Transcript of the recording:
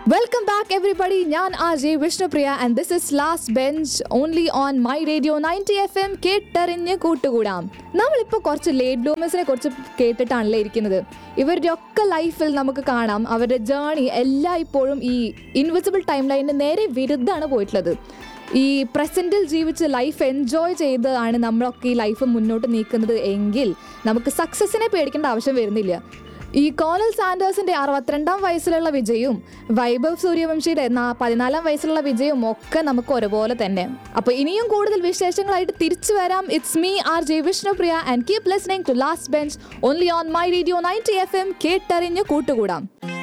welcome back everybody ഞാൻ R J Vishnupriya and this is last bench only on my radio ninety F M കേട്ടറിഞ്ഞ് കൂട്ടുകൂടാം നമ്മളിപ്പോൾ കുറച്ച് late ബ്ലൂമേഴ്സിനെ കുറിച്ച് കേട്ടിട്ടാണല്ലേ ഇരിക്കുന്നത് ഇവരുടെ ഒക്കെ ലൈഫിൽ നമുക്ക് കാണാം അവരുടെ ജേണി എല്ലാം ഇപ്പോഴും ഈ ഇൻവിസിബിൾ ടൈം ലൈനിന് നേരെ വിരുദ്ധമാണ് പോയിട്ടുള്ളത് ഈ പ്രസൻറ്റിൽ ജീവിച്ച് ലൈഫ് എൻജോയ് ചെയ്താണ് നമ്മളൊക്കെ ഈ ലൈഫ് മുന്നോട്ട് നീക്കുന്നത് എങ്കിൽ നമുക്ക് സക്സസിനെ പേടിക്കേണ്ട ആവശ്യം വരുന്നില്ല ഈ കോണൽ സാൻഡേഴ്സിന്റെ അറുപത്തിരണ്ടാം വയസ്സിലുള്ള വിജയവും വൈഭവ് സൂര്യവംശിയുടെ നാ- പതിനാലാം വയസ്സിലുള്ള വിജയവും ഒക്കെ നമുക്ക് ഒരുപോലെ തന്നെ അപ്പൊ ഇനിയും കൂടുതൽ വിശേഷങ്ങളായിട്ട് തിരിച്ചു വരാം it's me R J Vishnupriya and keep listening to last bench only on my radio ninety F M കേട്ടറിഞ്ഞ് കൂട്ടുകൂടാം